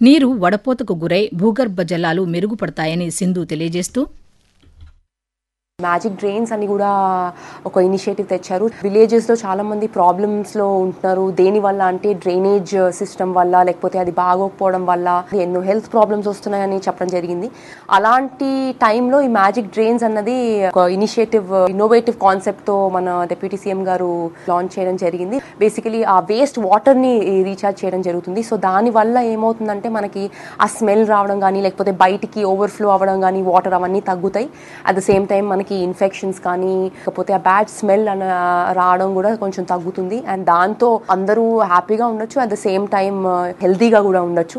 నీరు వడపోతకు గురై భూగర్భ జలాలు మెరుగుపడతాయని సింధు తెలియజేస్తూ మ్యాజిక్ డ్రైన్స్ అని కూడా ఒక ఇనిషియేటివ్ తెచ్చారు విలేజెస్ లో చాలా మంది ప్రాబ్లమ్స్ లో ఉంటున్నారు దేని వల్ల అంటే డ్రైనేజ్ సిస్టమ్ వల్ల లేకపోతే అది బాగోకపోవడం వల్ల ఎన్నో హెల్త్ ప్రాబ్లమ్స్ వస్తున్నాయని చెప్పడం జరిగింది అలాంటి టైంలో ఈ మ్యాజిక్ డ్రైన్స్ అన్నది ఒక ఇనిషియేటివ్ ఇన్నోవేటివ్ కాన్సెప్ట్ తో మన డిప్యూటీ సీఎం గారు లాంచ్ చేయడం జరిగింది బేసికలీ ఆ వేస్ట్ వాటర్ ని రీఛార్జ్ చేయడం జరుగుతుంది సో దాని వల్ల ఏమవుతుందంటే మనకి ఆ స్మెల్ రావడం కానీ లేకపోతే బయటికి ఓవర్ఫ్లో అవ్వడం కానీ వాటర్ అవన్నీ తగ్గుతాయి అట్ ద సేమ్ టైం మనకి ఇన్ఫెక్షన్స్ కానీ లేకపోతే ఆ బ్యాడ్ స్మెల్ అన రావడం కూడా కొంచెం తగ్గుతుంది అండ్ దాంతో అందరూ హ్యాపీగా ఉండొచ్చు అట్ ద సేమ్ టైం హెల్తీగా కూడా ఉండొచ్చు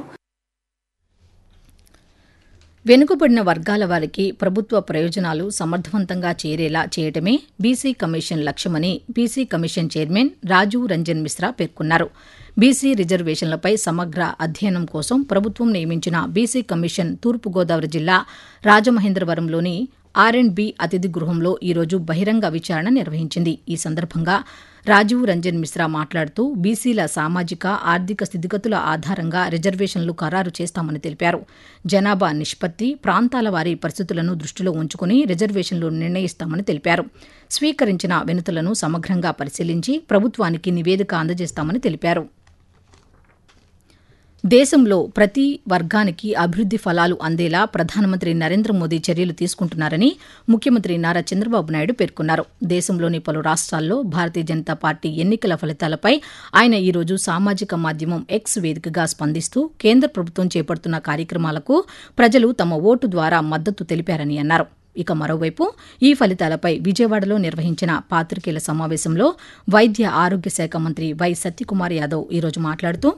వెనుకబడిన వర్గాల వారికి ప్రభుత్వ ప్రయోజనాలు సమర్థవంతంగా చేరేలా చేయటమే బీసీ కమిషన్ లక్ష్యమని BC commission chairman Raju Ranjan Mishra పేర్కొన్నారు బీసీ రిజర్వేషన్లపై సమగ్ర అధ్యయనం కోసం ప్రభుత్వం నియమించిన బీసీ కమిషన్ తూర్పుగోదావరి జిల్లా రాజమహేంద్రవరంలోని ఆర్ అండ్ బి అతిథి గృహంలో ఈరోజు బహిరంగ విచారణ నిర్వహించింది ఈ సందర్భంగా రాజీవ్ రంజన్ మిశ్రా మాట్లాడుతూ బీసీల సామాజిక ఆర్థిక స్థితిగతుల ఆధారంగా రిజర్వేషన్లు ఖరారు చేస్తామని తెలిపారు జనాభా నిష్పత్తి ప్రాంతాల వారి పరిస్థితులను దృష్టిలో ఉంచుకుని రిజర్వేషన్లు నిర్ణయిస్తామని తెలిపారు స్వీకరించిన వినతులను సమగ్రంగా పరిశీలించి ప్రభుత్వానికి నివేదిక అందజేస్తామని తెలిపారు దేశంలో ప్రతి వర్గానికి అభివృద్ది ఫలాలు అందేలా ప్రధానమంత్రి నరేంద్ర మోదీ చర్యలు తీసుకుంటున్నారని ముఖ్యమంత్రి నారా చంద్రబాబు నాయుడు పేర్కొన్నారు దేశంలోని పలు రాష్ట్రాల్లో భారతీయ జనతా పార్టీ ఎన్నికల ఫలితాలపై ఆయన ఈరోజు సామాజిక మాధ్యమం ఎక్స్ వేదికగా స్పందిస్తూ కేంద్ర ప్రభుత్వం చేపడుతున్న కార్యక్రమాలకు ప్రజలు తమ ఓటు ద్వారా మద్దతు తెలిపారని అన్నారు ఇక మరోవైపు ఈ ఫలితాలపై విజయవాడలో నిర్వహించిన పాతికేయుల సమావేశంలో వైద్య ఆరోగ్య శాఖ మంత్రి వై సత్యకుమార్ యాదవ్ ఈరోజు మాట్లాడుతూ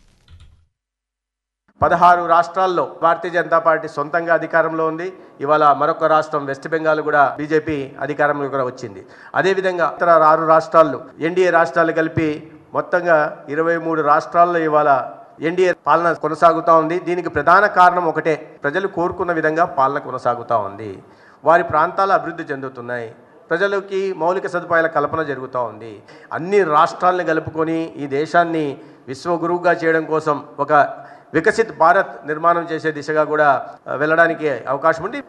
పదహారు రాష్ట్రాల్లో భారతీయ జనతా పార్టీ సొంతంగా అధికారంలో ఉంది ఇవాళ మరొక రాష్ట్రం వెస్ట్ బెంగాల్ కూడా బీజేపీ అధికారంలో కూడా వచ్చింది అదేవిధంగా ఇతర ఆరు రాష్ట్రాల్లో ఎన్డీఏ రాష్ట్రాలు కలిపి మొత్తంగా ఇరవై మూడు రాష్ట్రాల్లో ఇవాళ ఎన్డీఏ పాలన కొనసాగుతూ ఉంది దీనికి ప్రధాన కారణం ఒకటే ప్రజలు కోరుకున్న విధంగా పాలన కొనసాగుతూ ఉంది వారి ప్రాంతాలు అభివృద్ధి చెందుతున్నాయి ప్రజలకి మౌలిక సదుపాయాల కల్పన జరుగుతూ ఉంది అన్ని రాష్ట్రాలను కలుపుకొని ఈ దేశాన్ని విశ్వగురువుగా చేయడం కోసం ఒక వికసిత్ భారత్ నిర్మాణం చేసే దిశగా కూడా వెళ్ళడానికి అవకాశం ఉంది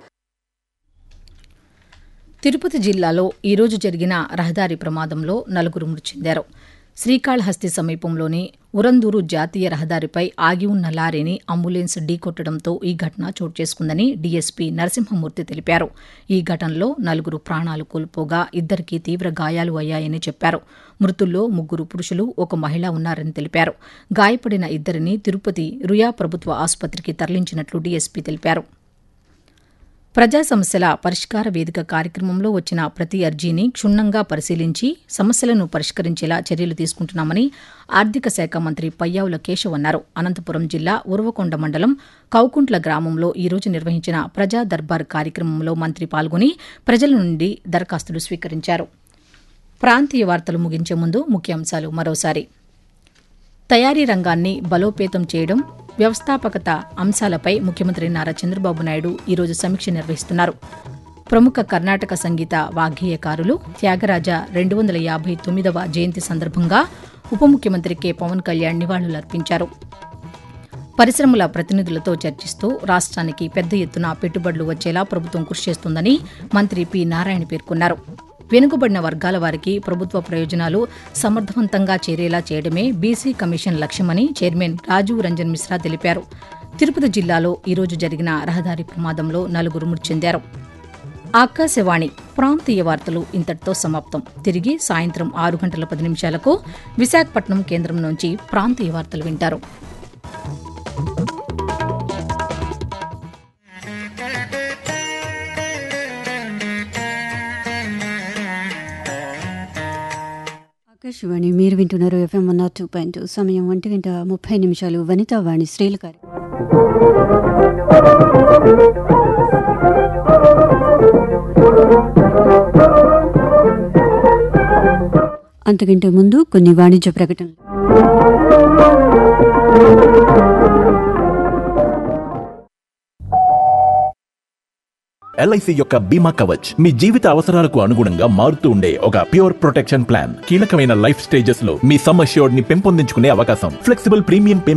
తిరుపతి జిల్లాలో ఈరోజు జరిగిన రహదారి ప్రమాదంలో నలుగురు మృతి చెందారు శ్రీకాళహస్తి సమీపంలోని ఉరందూరు జాతీయ రహదారిపై ఆగి ఉన్న లారీని అంబులెన్స్ ఢీకొట్టడంతో ఈ ఘటన చోటు చేసుకుందని డీఎస్పీ నరసింహమూర్తి తెలిపారు ఈ ఘటనలో నలుగురు ప్రాణాలు కోల్పోగా ఇద్దరికి తీవ్ర గాయాలు అయ్యాయని చెప్పారు మృతుల్లో ముగ్గురు పురుషులు ఒక మహిళ ఉన్నారని తెలిపారు గాయపడిన ఇద్దరిని తిరుపతి రుయా ప్రభుత్వ ఆసుపత్రికి తరలించినట్లు డీఎస్పీ తెలిపారు ప్రజా సమస్యల పరిష్కార వేదిక కార్యక్రమంలో వచ్చిన ప్రతి అర్జీని క్షుణ్ణంగా పరిశీలించి సమస్యలను పరిష్కరించేలా చర్యలు తీసుకుంటున్నామని ఆర్థిక శాఖ మంత్రి పయ్యావుల కేశవ్ అన్నారు అనంతపురం జిల్లా ఉరవకొండ మండలం కౌకుంట్ల గ్రామంలో ఈరోజు నిర్వహించిన ప్రజా దర్బార్ కార్యక్రమంలో మంత్రి పాల్గొని ప్రజల నుండి దరఖాస్తులు స్వీకరించారు ప్రాంతీయ వార్తలు ముగించే ముందు ముఖ్యాంశాలు మరోసారి తయారీ రంగాన్ని బలోపేతం చేయడం వ్యవస్థాపకత అంశాలపై ముఖ్యమంత్రి నారా చంద్రబాబు నాయుడు ఈరోజు సమీక్ష నిర్వహిస్తున్నారు ప్రముఖ కర్ణాటక సంగీత వాగ్గేయకారులు త్యాగరాజ రెండు వందల యాభై తొమ్మిదవ జయంతి సందర్భంగా ఉప ముఖ్యమంత్రి కె పవన్ కళ్యాణ్ నివాళులర్పించారు పరిశ్రమల ప్రతినిధులతో చర్చిస్తూ రాష్ట్రానికి పెద్ద ఎత్తున పెట్టుబడులు వచ్చేలా ప్రభుత్వం కృషి చేస్తుందని మంత్రి పి నారాయణ పేర్కొన్నారు వెనుకబడిన వర్గాల వారికి ప్రభుత్వ ప్రయోజనాలు సమర్థవంతంగా చేరేలా చేయడమే బీసీ కమిషన్ లక్ష్యమని చైర్మన్ రాజీవ్ రంజన్ మిశ్రా తెలిపారు తిరుపతి జిల్లాలో ఈరోజు జరిగిన రహదారి ప్రమాదంలో నలుగురు మృతి చెందారు ఆకాశవాణి ప్రాంతీయ వార్తలు ఇంతటితో సమాప్తం తిరిగి సాయంత్రం ఆరు గంటల పది నిమిషాలకు విశాఖపట్నం కేంద్రం నుంచి ప్రాంతీయ వార్తలు వింటారు ఆకాశవాణి మీరు వింటున్నారు FM one nought two point two సమయం ఒంటి గంట ముప్పై నిమిషాలు వనితా వాణి స్త్రీల కార్యక్రమం అంతకంటే ముందు కొన్ని వాణిజ్య ప్రకటనలు ఎల్ఐసి యొక్క బీమా కవచ్ మీ జీవిత అవసరాలకు అనుగుణంగా మారుతూ ఉండే ఒక ప్యూర్ ప్రొటెక్షన్ ప్లాన్ కీలకమైన లైఫ్ స్టేజెస్ లో మీ సమ్ అష్యూర్డ్ ని పెంపొందించుకునే అవకాశం ఫ్లెక్సిబుల్ ప్రీమియం